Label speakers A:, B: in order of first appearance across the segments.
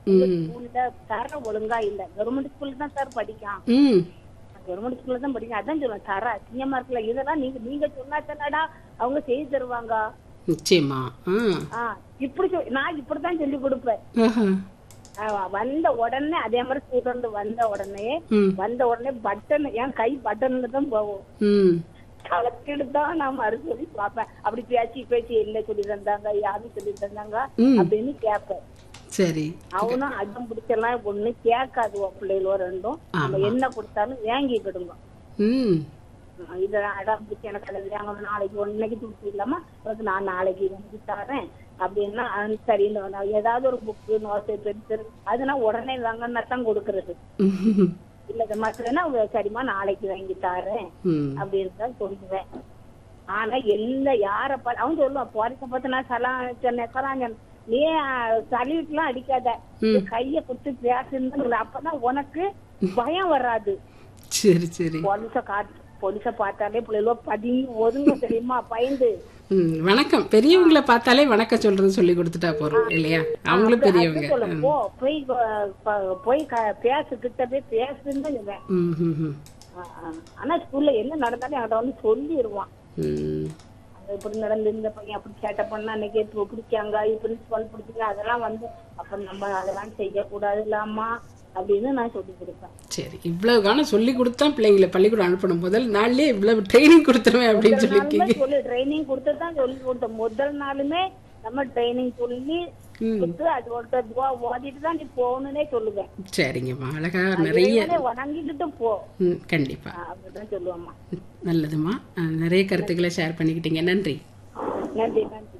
A: ஸ்கூல்ல தர ஒழுங்கா இல்ல கவர்மெண்ட் ஸ்கூல்ல தான் சார் படிக்கான்
B: ம்
A: கவர்மெண்ட் ஸ்கூல்ல தான் படிக்கும் அதான் சொல்லுவேன் தர அசிங்கமா இருக்குல்ல இதெல்லாம் நீங்க நீங்க சொன்னா தானடா அவங்க செய்து தருவாங்க
B: நிச்சயமா ஆ
A: ஆ இப்படி சொல்- நான் இப்படித்தான் சொல்லி கொடுப்பேன்
B: ஆஹா.
A: ஆ, வந்த உடனே அதே மாதிரி ஸ்டூடெண்ட் வந்த உடனே
B: ம்
A: வந்த உடனே பட்டன் என் கை பட்டன்ல தான் போகும்
B: ம்
A: கலக்கிட்டு தான் நான் மறு சொல்லி பார்ப்பேன் அப்படி பேசி பேசி என்ன சொல்லி தந்தாங்க யாரு சொல்லி தந்தாங்க
B: ம்.
A: அப்படின்னு கேட்பேன்
B: சரி
A: அவனும் அடம் பிடிச்செல்லாம் ஒண்ணு கேட்காது உன் பிள்ளைகளோ ரெண்டும் நம்ம என்ன கொடுத்தாலும் வாங்கிக்கிடுங்க
B: ம்
A: இத அடம் பிடிச்சி எனக்கு அதை வாங்க நாளைக்கு இன்னைக்கு துட்டு இல்லாம உனக்கு நான் நாளைக்கு வாங்கி தரேன் அப்படின்னா ஆ, சரின்னு நான் ஏதாவது ஒரு புக்கு நோட்டு பென்சில் அதுனா உடனே வாங்கன்னா தான் கொடுக்கறது
B: ம்.
A: இல்ல மக்கள்னா சரிம்மா நாளைக்கு வாங்கி தரேன்
B: ம்
A: அப்படின்னு தான் சொல்லுவேன் ஆனா எல்லா யார பா- அவன் சொல்லுவான் போறத பார்த்து நான் சலா சொன்னேன் சலாஞ்சன் நீ சலிட்டுலாம் அடிக்காத
B: ம்.
A: கைய குத்து பேசுன்னு அப்பதான் உனக்கு பயம் வராது
B: சரி சரி
A: போலீஸ காட்டு போலீஸ பார்த்தாலே பிள்ளைகளோ பதுங்கி ஒதுங்க தெரியுமா பயந்து
B: ம் வணக்கம் பெரியவங்கள பார்த்தாலே வணக்கம் சொல்றது சொல்லி கொடுத்துட்டா போறோம் இல்லையா அவங்களும் பெரியவங்க
A: அது சொல்லும். போ போய் ப- ப- போய் க- பேசு கிட்ட போய் பேசுன்னு தான் சொல்லுவேன்
B: ம் ம் ம்
A: ஆ, ஆ. ஆனா ஸ்கூல்ல என்ன நடந்தாலும் என்கிட்ட வந்து சொல்லிடுவான்
B: ம்
A: அது இப்படி நடந்து இந்த பையன் அப்படி சேட்டை பண்ணா அன்னைக்கு இப்போ பிடிச்சாங்க பிரின்சிபால் பிடிச்சாங்க அதெல்லாம் வந்து அப்ப நம்ம அதெல்லாம் செய்யக்கூடாது இல்லாமா அப்படின்னு நான் சொல்லி கொடுப்பேன்
B: சரி இவ்வளவு காலம் சொல்லி கொடுத்தா பிள்ளைங்களை பள்ளிக்கூடம் அனுப்பணும் முதல் நாள்லயே இவ்வளவு ட்ரைனிங் கொடுத்துருவேன் அப்படின்னு சொல்லியிருக்கீங்க
A: நாளுமே சொல்லி ட்ரைனிங் கொடுத்து தான் சொல்லி கொடுத்தேன் முதல் நாளுமே நம்ம ட்ரைனிங் சொல்லி
B: ம்.
A: கொடுத்து அது ஒருத்தர் துவா ஓதிட்டு தான் நீ போகணுன்னே சொல்லுவேன்
B: சரிங்கம்மா அழகா நிறைய
A: இறைவனை வணங்கிட்டு போ
B: ம் கண்டிப்பா
A: ஆ, அப்படிதான் சொல்லுவாம்மா
B: ம், நல்லதும்மா அஹ், நிறைய கருத்துக்களை ஷேர் பண்ணிக்கிட்டீங்க நன்றி
A: நன்றி நன்றி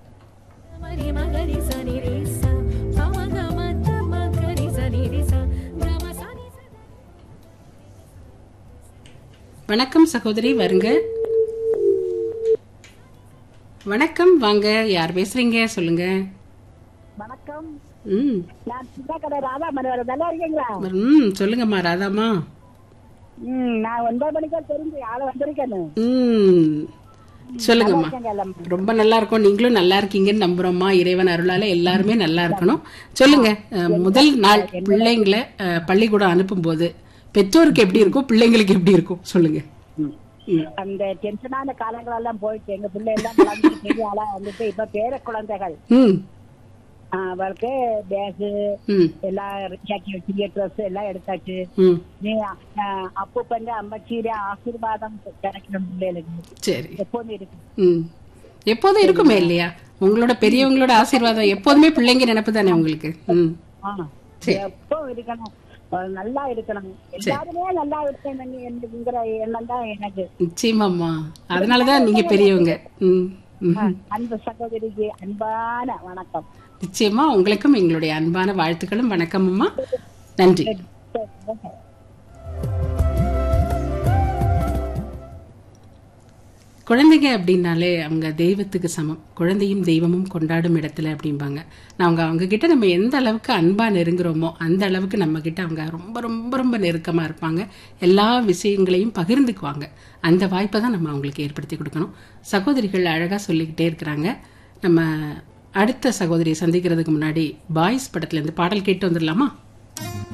C: மரி மகரி சனி ரேசா பமக மத்த மகரி சனி ரேசா கம சனி ச
B: வணக்கம் சகோதரி வருங்க வணக்கம் வாங்க யார் பேசுறீங்க சொல்லுங்க
A: வணக்கம்
B: ம்
A: நான் சின்ன கடை ராதா மனோகர் நல்லா இருக்கீங்களா
B: ம் சொல்லுங்கம்மா ராதாம்மா
A: ம் நான் ஒன்பது மணிக்கா தெரிஞ்சு ஆளை வந்திருக்கேன்னு
B: ம் சொல்லுங்கம்மா
A: இருக்கேங்க எல்லாம்.
B: ரொம்ப நல்லா இருக்கும் நீங்களும் நல்லா இருக்கீங்கன்னு நம்புறோம்மா இறைவன் அருளால எல்லாருமே நல்லா இருக்கணும் சொல்லுங்க அஹ், முதல் நாள் பிள்ளைங்களை அஹ், பள்ளிக்கூடம் அனுப்பும்போது பெற்றோருக்கு எப்படி இருக்கும் பிள்ளைங்களுக்கு எப்படி இருக்கும் சொல்லுங்க ம்.
A: அந்த டென்ஷனான காலங்கள் எல்லாம் போயிடுச்சு எங்க பிள்ளை எல்லாம் வளர்ந்து பெரிய ஆளா வந்துட்டு இப்ப பேர குழந்தைகள்
B: ம்
A: ஆ, அவளுக்கு பேகு
B: ம்
A: எல்லாம் ரீசாக்கி வச்சு ட்ரெஸ் எல்லாம் எடுத்தாச்சு
B: ம்
A: நீ அப்பப்பங்க அம்மச்சியில ஆசீர்வாதம் கிடைக்கணும் பிள்ளைகளுக்கு
B: சரி
A: எப்போதும் இருக்கு
B: ம் எப்போதும் இருக்குமே இல்லையா உங்களோட பெரியவங்களோட ஆசீர்வாதம் எப்போதுமே பிள்ளைங்க நினைப்பு தானே உங்களுக்கு ம்
A: ஆ, எப்போ இருக்கணும் அஹ் நல்லா இருக்கணும் எல்லாருமே நல்லா இருக்கணும் என்கிற எண்ணம் தான் எனக்கு
B: நிச்சயமாம்மா அதனாலதான் நீங்க பெரியவங்க ம் ம்.
A: ஆ, அன்பு சகோதரிக்கு அன்பான வணக்கம்
B: நிச்சயமா உங்களுக்கும் எங்களுடைய அன்பான வாழ்த்துக்களும் வணக்கமும்மா நன்றி
A: சரி, ஓகே.
B: குழந்தைங்க அப்படின்னாலே அவங்க தெய்வத்துக்கு சமம் குழந்தையும் தெய்வமும் கொண்டாடும் இடத்துல அப்படிம்பாங்க நான் அவங்க அவங்க கிட்ட நம்ம எந்த அளவுக்கு அன்பா நெருங்குறோமோ அந்த அளவுக்கு நம்ம கிட்ட அவங்க ரொம்ப ரொம்ப ரொம்ப நெருக்கமா இருப்பாங்க எல்லா விஷயங்களையும் பகிர்ந்துக்குவாங்க அந்த வாய்ப்பை தான் நம்ம அவங்களுக்கு ஏற்படுத்தி கொடுக்கணும் சகோதரிகள் அழகா சொல்லிக்கிட்டே இருக்கிறாங்க நம்ம அடுத்த சகோதரியை சந்திக்கிறதுக்கு முன்னாடி பாய்ஸ் படத்துல இருந்து பாடல் கேட்டு வந்துடலாமா